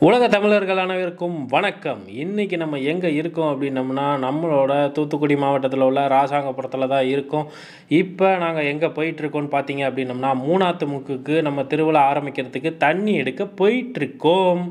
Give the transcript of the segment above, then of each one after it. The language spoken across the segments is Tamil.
உலக தமிழர்கள் அனைவருக்கும் வணக்கம் இன்னைக்கு நம்ம எங்கே இருக்கோம் அப்படின்னம்னா நம்மளோட தூத்துக்குடி மாவட்டத்தில் உள்ள ராசாங்கபுரத்தில் தான் இருக்கோம் இப்போ நாங்கள் எங்கே போயிட்டுருக்கோம்னு பார்த்தீங்க அப்படின்னம்னா மூணாத்து முக்குக்கு நம்ம திருவிழா ஆரம்பிக்கிறதுக்கு தண்ணி எடுக்க போயிட்டுருக்கோம்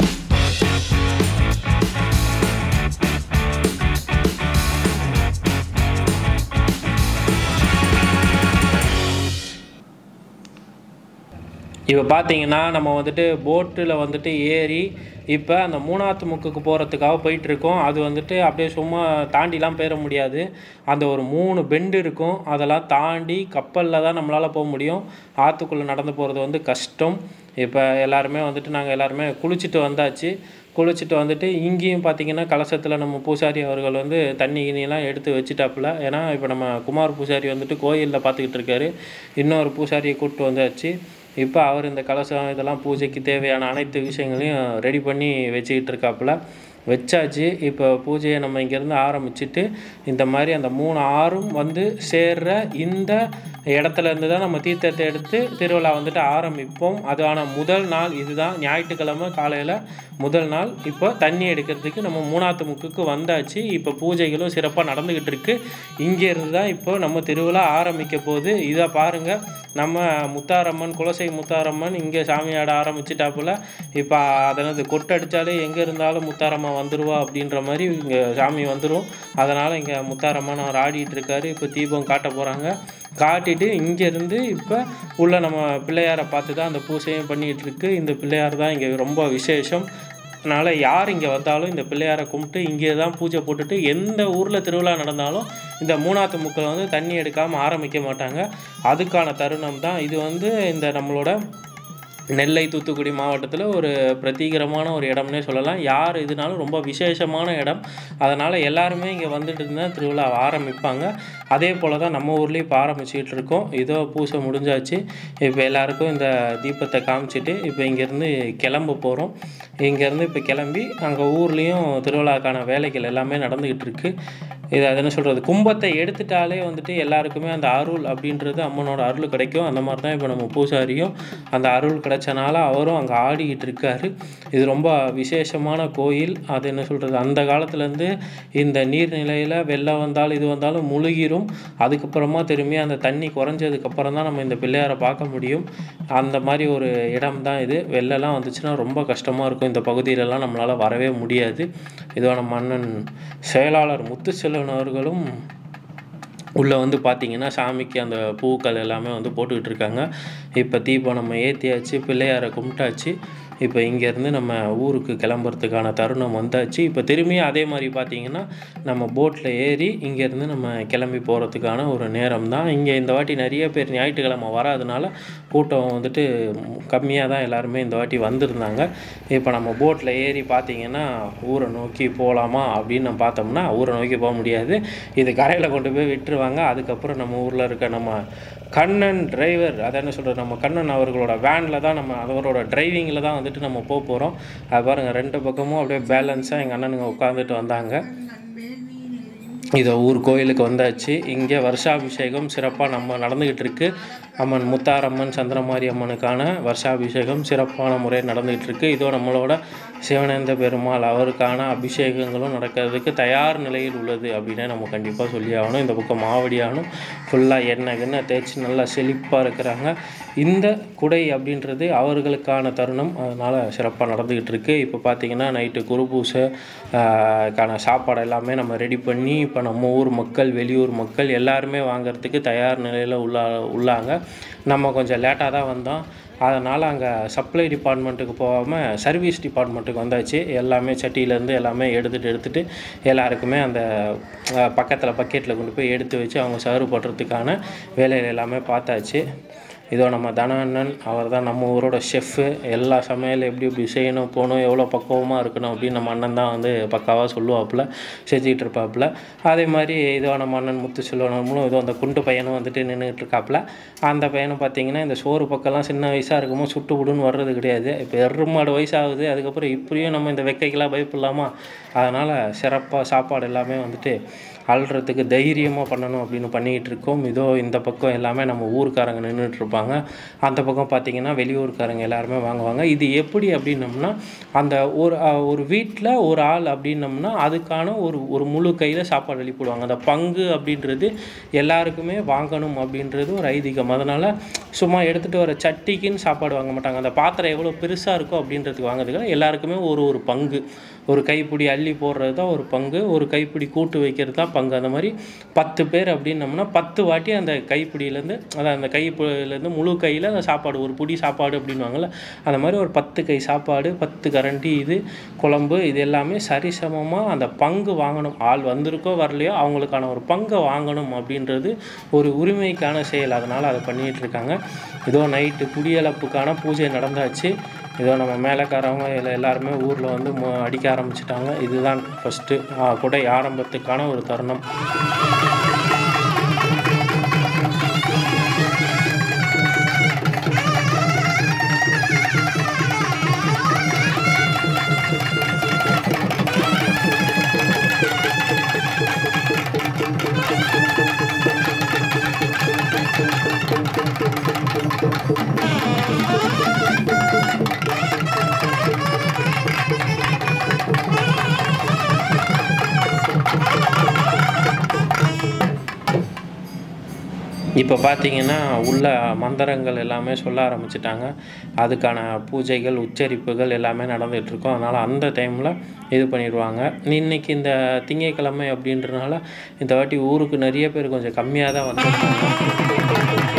இப்போ பார்த்தீங்கன்னா நம்ம வந்துட்டு போட்டில் வந்துட்டு ஏறி இப்போ அந்த மூணாத்து முக்குக்கு போகிறதுக்காக போயிட்டுருக்கோம் அது வந்துட்டு அப்படியே சும்மா தாண்டிலாம் போயிட முடியாது அந்த ஒரு மூணு பெண்டு இருக்கும் அதெல்லாம் தாண்டி கப்பலில் தான் நம்மளால் போக முடியும் ஆற்றுக்குள்ளே நடந்து போகிறது வந்து கஷ்டம் இப்போ எல்லாருமே வந்துட்டு நாங்கள் எல்லாருமே குளிச்சுட்டு வந்தாச்சு குளிச்சுட்டு வந்துட்டு இங்கேயும் பார்த்தீங்கன்னா கலசத்தில் நம்ம பூசாரி அவர்கள் வந்து தண்ணி கிண்ணியெல்லாம் எடுத்து வச்சுட்டாப்புல ஏன்னா இப்போ நம்ம குமார் பூசாரி வந்துட்டு கோயிலில் பார்த்துக்கிட்டு இருக்காரு இன்னொரு பூசாரியை கூப்பிட்டு வந்தாச்சு இப்போ அவர் இந்த கலசம் இதெல்லாம் பூஜைக்கு தேவையான அனைத்து விஷயங்களையும் ரெடி பண்ணி வச்சுக்கிட்டு இருக்காப்புல வச்சாச்சு இப்போ பூஜையை நம்ம இங்கேருந்து ஆரம்பிச்சுட்டு இந்த மாதிரி அந்த மூணு ஆறும் வந்து சேர்ற இந்த இடத்துல இருந்து தான் நம்ம தீர்த்தத்தை எடுத்து திருவிழா வந்துட்டு ஆரம்பிப்போம் அதுக்கான முதல் நாள் இதுதான் ஞாயிற்றுக்கிழமை காலையில் முதல் நாள் இப்போ தண்ணி எடுக்கிறதுக்கு நம்ம மூணாத்து முக்குக்கு வந்தாச்சு இப்போ பூஜைகளும் சிறப்பாக நடந்துக்கிட்டு இருக்கு இங்கேருந்து தான் இப்போ நம்ம திருவிழா ஆரம்பிக்க போகுது இதை பாருங்கள் நம்ம முத்தாரம்மன் குலசை முத்தாரம்மன் இங்கே சாமி ஆட ஆரம்பிச்சிட்டாப்புல இப்போ அதனது கொட்டடிச்சாலே எங்கே இருந்தாலும் முத்தாரம்மன் வந்துடுவா அப்படின்ற மாதிரி இங்கே சாமி வந்துடும் அதனால் இங்கே முத்தாரம்மன் அவர் ஆடிட்டு இருக்காரு இப்போ தீபம் காட்ட போகிறாங்க காட்டிட்டு இங்கேருந்து இப்போ உள்ள நம்ம பிள்ளையாரை பார்த்து தான் அந்த பூசையும் பண்ணிகிட்டு இருக்கு இந்த பிள்ளையார் தான் இங்கே ரொம்ப விசேஷம் அதனால் யார் இங்கே வந்தாலும் இந்த பிள்ளையாரை கும்பிட்டு இங்கே தான் பூஜை போட்டுட்டு எந்த ஊரில் திருவிழா நடந்தாலும் இந்த மூணாத்து முக்கில் வந்து தண்ணி எடுக்காமல் ஆரம்பிக்க மாட்டாங்க அதுக்கான தருணம் தான் இது வந்து இந்த நம்மளோட நெல்லை தூத்துக்குடி மாவட்டத்தில் ஒரு பிரதீகரமான ஒரு இடம்னே சொல்லலாம் யார் இதுனாலும் ரொம்ப விசேஷமான இடம் அதனால் எல்லாருமே இங்கே வந்துட்டு இருந்தால் திருவிழா ஆரம்பிப்பாங்க அதே போல் தான் நம்ம ஊர்லேயும் இப்போ ஆரம்பிச்சிக்கிட்டு இருக்கோம் இதோ பூசை முடிஞ்சாச்சு இப்போ எல்லாருக்கும் இந்த தீபத்தை காமிச்சிட்டு இப்போ இங்கேருந்து கிளம்ப போகிறோம் இங்கேருந்து இப்போ கிளம்பி அங்கே ஊர்லேயும் திருவிழாக்கான வேலைகள் எல்லாமே நடந்துக்கிட்டு இருக்கு இது அது என்ன சொல்கிறது கும்பத்தை எடுத்துட்டாலே வந்துட்டு எல்லாருக்குமே அந்த அருள் அப்படின்றது அம்மனோட அருள் கிடைக்கும் அந்த மாதிரி தான் இப்போ நம்ம பூசாரியும் அந்த அருள் கிடைச்சனால அவரும் அங்கே ஆடிக்கிட்டு இருக்காரு இது ரொம்ப விசேஷமான கோயில் அது என்ன சொல்கிறது அந்த காலத்துலேருந்து இந்த நீர்நிலையில் வெள்ளம் வந்தாலும் இது வந்தாலும் முழுகிரும் அதுக்கப்புறமா திரும்பி அந்த தண்ணி குறைஞ்சதுக்கப்புறம் தான் நம்ம இந்த பிள்ளையாரை பார்க்க முடியும் அந்த மாதிரி ஒரு இடம் தான் இது வெள்ளம்லாம் வந்துச்சுன்னா ரொம்ப கஷ்டமாக இருக்கும் இந்த பகுதியிலலாம் நம்மளால் வரவே முடியாது இதோ நம்ம அண்ணன் செயலாளர் முத்துச்செல்வன் அவர்களும் உள்ளே வந்து பார்த்தீங்கன்னா சாமிக்கு அந்த பூக்கள் எல்லாமே வந்து போட்டுக்கிட்டு இருக்காங்க இப்போ தீபம் நம்ம ஏற்றியாச்சு பிள்ளையாரை கும்பிட்டாச்சு இப்போ இங்கேருந்து நம்ம ஊருக்கு கிளம்புறதுக்கான தருணம் வந்தாச்சு இப்போ திரும்பியும் அதே மாதிரி பார்த்தீங்கன்னா நம்ம போட்டில் ஏறி இங்கேருந்து நம்ம கிளம்பி போகிறதுக்கான ஒரு நேரம் தான் இங்கே இந்த வாட்டி நிறைய பேர் ஞாயிற்றுக்கிழமை வராதனால கூட்டம் வந்துட்டு கம்மியாக தான் எல்லாருமே இந்த வாட்டி வந்திருந்தாங்க இப்போ நம்ம போட்டில் ஏறி பார்த்தீங்கன்னா ஊரை நோக்கி போகலாமா அப்படின்னு நம்ம பார்த்தோம்னா ஊரை நோக்கி போக முடியாது இது கரையில் கொண்டு போய் விட்டுருவாங்க அதுக்கப்புறம் நம்ம ஊரில் இருக்க நம்ம கண்ணன் டிரைவர் அதை என்ன சொல்கிறது நம்ம கண்ணன் அவர்களோட வேனில் தான் நம்ம அவரோட டிரைவிங்கில் தான் வந்துட்டு நம்ம போக போகிறோம் அது பாருங்கள் ரெண்டு பக்கமும் அப்படியே பேலன்ஸாக எங்கள் அண்ணனுங்க உட்காந்துட்டு வந்தாங்க இதை ஊர் கோயிலுக்கு வந்தாச்சு இங்கே வருஷாபிஷேகம் சிறப்பாக நம்ம நடந்துக்கிட்டு இருக்கு அம்மன் முத்தாரம்மன் சந்திரமாரி அம்மனுக்கான வருஷாபிஷேகம் சிறப்பான முறையில் நடந்துகிட்டு இருக்கு இதோ நம்மளோட சிவனேந்த பெருமாள் அவருக்கான அபிஷேகங்களும் நடக்கிறதுக்கு தயார் நிலையில் உள்ளது அப்படின்னே நம்ம கண்டிப்பாக சொல்லி ஆகணும் இந்த பக்கம் மாவடியானும் ஃபுல்லாக எண்ணெய் எண்ணெய் தேய்ச்சி நல்லா செழிப்பாக இருக்கிறாங்க இந்த குடை அப்படின்றது அவர்களுக்கான தருணம் அதனால் சிறப்பாக நடந்துக்கிட்டு இருக்கு இப்போ பார்த்தீங்கன்னா நைட்டு குரு பூசை கான சாப்பாடு எல்லாமே நம்ம ரெடி பண்ணி இப்போ நம்ம ஊர் மக்கள் வெளியூர் மக்கள் எல்லாருமே வாங்குறதுக்கு தயார் நிலையில் உள்ள உள்ளாங்க நம்ம கொஞ்சம் லேட்டாக தான் வந்தோம் அதனால் அங்கே சப்ளை டிபார்ட்மெண்ட்டுக்கு போகாமல் சர்வீஸ் டிபார்ட்மெண்ட்டுக்கு வந்தாச்சு எல்லாமே சட்டியிலேருந்து எல்லாமே எடுத்துகிட்டு எடுத்துகிட்டு எல்லாருக்குமே அந்த பக்கத்தில் பக்கெட்டில் கொண்டு போய் எடுத்து வச்சு அவங்க சர்வ் பண்ணுறதுக்கான வேலைகள் எல்லாமே பார்த்தாச்சு இதோ நம்ம தன அண்ணன் அவர் தான் நம்ம ஊரோட ஷெஃப்பு எல்லா சமையல் எப்படி எப்படி செய்யணும் போகணும் எவ்வளோ பக்குவமாக இருக்கணும் அப்படின்னு நம்ம அண்ணன் தான் வந்து பக்காவாக சொல்லுவாப்புல செஞ்சுக்கிட்டு இருப்பாப்புல அதே மாதிரி இதோ நம்ம அண்ணன் முத்து செல்வனமும் இதோ அந்த குண்டு பையனும் வந்துட்டு நின்றுட்டு இருக்காப்புல அந்த பையனும் பார்த்தீங்கன்னா இந்த சோறு பக்கம்லாம் சின்ன வயசாக இருக்கும்போது சுட்டு விடுன்னு வர்றது கிடையாது இப்போ எருமாடு வயசாகுது அதுக்கப்புறம் இப்படியும் நம்ம இந்த வெக்கைக்கெல்லாம் பயப்படலாமா அதனால் சிறப்பாக சாப்பாடு எல்லாமே வந்துட்டு அல்றதுக்கு தைரியமாக பண்ணணும் அப்படின்னு பண்ணிக்கிட்டு இருக்கோம் இதோ இந்த பக்கம் எல்லாமே நம்ம ஊருக்காரங்க நின்றுட்டு இருப்பாங்க இருப்பாங்க அந்த பக்கம் பார்த்தீங்கன்னா வெளியூர்காரங்க எல்லாருமே வாங்குவாங்க இது எப்படி அப்படின்னம்னா அந்த ஒரு அஹ், ஒரு வீட்டில் ஒரு ஆள் அப்படின்னம்னா அதுக்கான ஒரு ஒரு முழு கையில் சாப்பாடு வெளி போடுவாங்க அந்த பங்கு அப்படின்றது எல்லாருக்குமே வாங்கணும் அப்படின்றது ஒரு ஐதீகம் அதனால் சும்மா எடுத்துகிட்டு வர சட்டிக்குன்னு சாப்பாடு வாங்க மாட்டாங்க அந்த பாத்திரம் எவ்வளோ பெருசாக இருக்கோ அப்படின்றதுக்கு வாங்குறதுக்கு எல்லாருக்குமே ஒரு ஒரு பங்கு ஒரு கைப்பிடி அள்ளி போடுறது தான் ஒரு பங்கு ஒரு கைப்பிடி கூட்டு வைக்கிறது தான் பங்கு அந்த மாதிரி பத்து பேர் அப்படின்னம்னா பத்து வாட்டி அந்த கைப்பிடியிலேருந்து அதான் அந்த கைப்பிடியிலேருந்து முழு கையில் அந்த சாப்பாடு ஒரு புடி சாப்பாடு அப்படின்வாங்கல்ல அந்த மாதிரி ஒரு பத்து கை சாப்பாடு பத்து கரண்டி இது குழம்பு இது எல்லாமே சரிசமமாக அந்த பங்கு வாங்கணும் ஆள் வந்திருக்கோ வரலையோ அவங்களுக்கான ஒரு பங்கை வாங்கணும் அப்படின்றது ஒரு உரிமைக்கான செயல் அதனால் அதை பண்ணிகிட்டு இருக்காங்க இதோ நைட்டு குடியளப்புக்கான பூஜை நடந்தாச்சு இதோ நம்ம மேலக்காரவங்க இல்லை எல்லாருமே ஊரில் வந்து மு- அடிக்க ஆரம்பிச்சிட்டாங்க இதுதான் ஃபஸ்ட்டு குடை ஆரம்பத்துக்கான ஒரு தருணம் இப்போ பார்த்தீங்கன்னா உள்ள மந்திரங்கள் எல்லாமே சொல்ல ஆரம்பிச்சிட்டாங்க அதுக்கான பூஜைகள் உச்சரிப்புகள் எல்லாமே நடந்துட்டு இருக்கும் அதனால் அந்த டைமில் இது பண்ணிடுவாங்க இன்னைக்கு இந்த திங்கட்கிழமை அப்படின்றனால இந்த வாட்டி ஊருக்கு நிறைய பேர் கொஞ்சம் கம்மியாக தான் வந்திருக்காங்க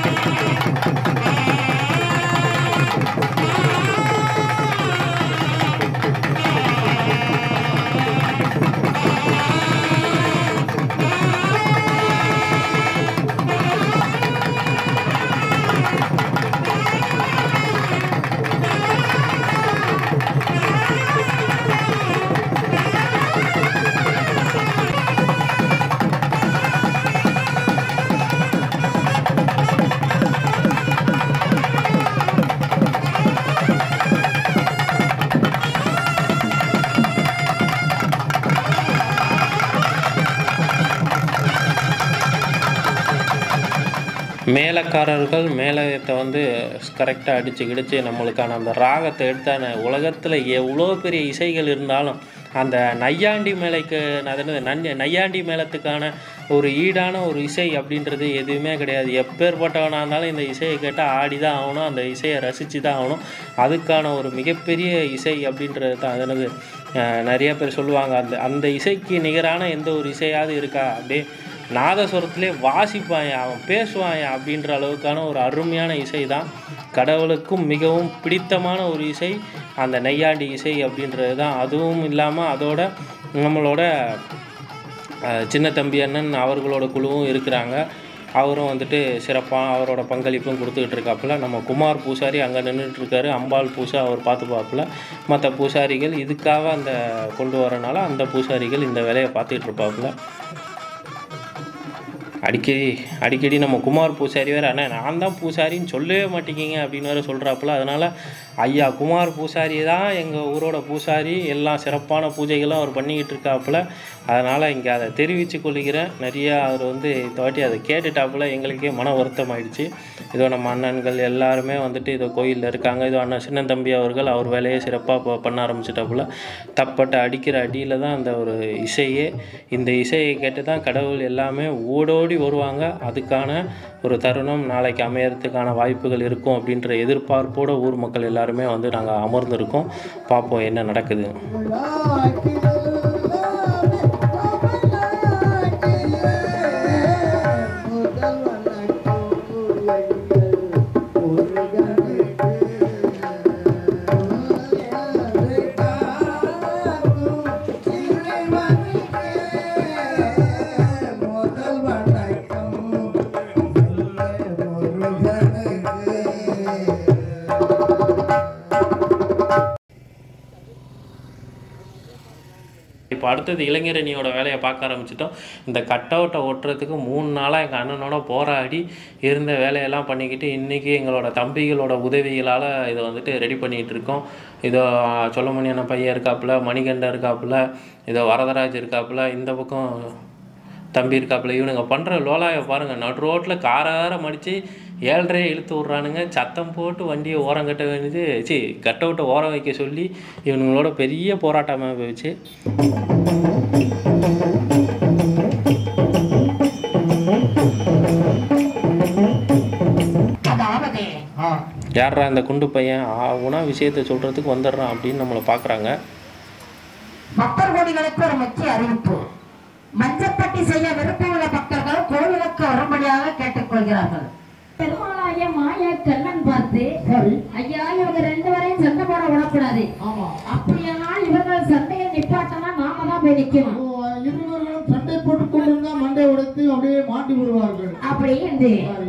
மேலக்காரர்கள் மேலத்தை வந்து கரெக்டாக அடித்து கிடிச்சு நம்மளுக்கான அந்த ராகத்தை எடுத்தான உலகத்தில் எவ்வளோ பெரிய இசைகள் இருந்தாலும் அந்த நையாண்டி மேலைக்கு அது என்னது நன் நையாண்டி மேளத்துக்கான ஒரு ஈடான ஒரு இசை அப்படின்றது எதுவுமே கிடையாது எப்பேற்பட்டவனாக இருந்தாலும் இந்த இசையை கேட்டால் ஆடி தான் ஆகணும் அந்த இசையை ரசித்து தான் ஆகணும் அதுக்கான ஒரு மிகப்பெரிய இசை அப்படின்றது தான் அது என்னது அஹ் நிறைய பேர் சொல்லுவாங்க அந்த அந்த இசைக்கு நிகரான எந்த ஒரு இசையாவது இருக்கா அப்படியே நாதஸ்வரத்திலே வாசிப்பாயா அவன் பேசுவாயா அப்படின்ற அளவுக்கான ஒரு அருமையான இசை தான் கடவுளுக்கும் மிகவும் பிடித்தமான ஒரு இசை அந்த நெய்யாண்டி இசை அப்படின்றது தான் அதுவும் இல்லாமல் அதோட நம்மளோட அஹ், சின்ன தம்பி அண்ணன் அவர்களோட குழுவும் இருக்கிறாங்க அவரும் வந்துட்டு சிறப்பாக அவரோட பங்களிப்பும் கொடுத்துக்கிட்டு இருக்காப்புல நம்ம குமார் பூசாரி அங்கே நின்றுட்டு இருக்காரு அம்பாள் பூசா அவர் பார்த்துப்பாப்புல மற்ற பூசாரிகள் இதுக்காக அந்த கொண்டு வரனால அந்த பூசாரிகள் இந்த வேலையை பார்த்துக்கிட்டு இருப்பாப்புல அடிக்கடி அடிக்கடி நம்ம குமார் பூசாரி வேறு அண்ணா நான் தான் பூசாரின்னு சொல்லவே மாட்டேங்கிங்க அப்படின்னு வேறு சொல்கிறாப்புல அதனால் ஐயா குமார் பூசாரி தான் எங்கள் ஊரோட பூசாரி எல்லாம் சிறப்பான பூஜைகளும் அவர் பண்ணிக்கிட்டு இருக்காப்புல அதனால் இங்கே அதை தெரிவித்து கொள்கிறேன் நிறையா அவர் வந்து இந்த வாட்டி அதை கேட்டுட்டாப்புல எங்களுக்கே மன வருத்தம் ஆயிடுச்சு இதோ நம்ம அண்ணன்கள் எல்லாருமே வந்துட்டு இதோ கோயிலில் இருக்காங்க இதோ அண்ணன் சின்ன தம்பி அவர்கள் அவர் வேலையை சிறப்பாக பண்ண ஆரம்பிச்சிட்டாப்புல தப்பட்ட அடிக்கிற அடியில் தான் அந்த ஒரு இசையே இந்த இசையை கேட்டு தான் கடவுள் எல்லாமே ஓடோடி வருவாங்க அதுக்கான ஒரு தருணம் நாளைக்கு அமையறதுக்கான வாய்ப்புகள் இருக்கும் அப்படின்ற எதிர்பார்ப்போட ஊர் மக்கள் எல்லாருமே வந்து நாங்கள் அமர்ந்திருக்கோம் பார்ப்போம் என்ன நடக்குது முதல் வணக்கம் முருகனுக்கு இப்போ அடுத்தது இளைஞரணியோட வேலையை பார்க்க ஆரம்பிச்சிட்டோம் இந்த கட் அவுட்டை ஒட்டுறதுக்கு மூணு நாளாக எங்கள் அண்ணனோட போராடி இருந்த வேலையெல்லாம் பண்ணிக்கிட்டு இன்றைக்கி எங்களோட தம்பிகளோட உதவிகளால் இதை வந்துட்டு ரெடி பண்ணிகிட்டு இருக்கோம் இதோ சொல்லமணி அண்ணன் பையன் இருக்காப்புல மணிகண்டன் இருக்காப்புல இதோ வரதராஜ் இருக்காப்புல இந்த பக்கம் தம்பி இருக்காப்புல இவனுங்க பண்ணுற லோலாயை பாருங்கள் நடு ரோட்டில் காரார மடித்து ஏழ்ரையே இழுத்து விட்றானுங்க சத்தம் போட்டு வண்டியை ஓரம் கட்ட வேண்டியது சி கட்ட விட்டு ஓரம் வைக்க சொல்லி இவனுங்களோட பெரிய போராட்டமாக போயிடுச்சு அதாவது ஆ யார்ரா இந்த குண்டு பையன் ஆகுனா விஷயத்தை சொல்கிறதுக்கு வந்துடுறான் அப்படின்னு நம்மளை பார்க்குறாங்க பக்தர் கோடிகளுக்கு ஒரு முக்கிய அறிவிப்பு மஞ்சப்பட்டி செய்ய விருப்பமுள்ள பக்தர்கள் கோவிலுக்கு வரும்படியாக கேட்டுக்கொள்கிறார்கள் பெருமாளாய மாய கண்ணன் பார்த்து சரி ஐயா இவங்க ரெண்டு பேரையும் சண்டை போட விடக்கூடாது ஆமா அப்படியானால் இவர்கள் சண்டையை நிப்பாட்டனா நாம தான் போய் நிக்கணும் ஓ, இருவர்களும் சண்டை போட்டுக் கொண்டிருந்தா மண்டை உடைத்து அப்படியே மாட்டி விடுவார்கள் அப்படி என்று சரி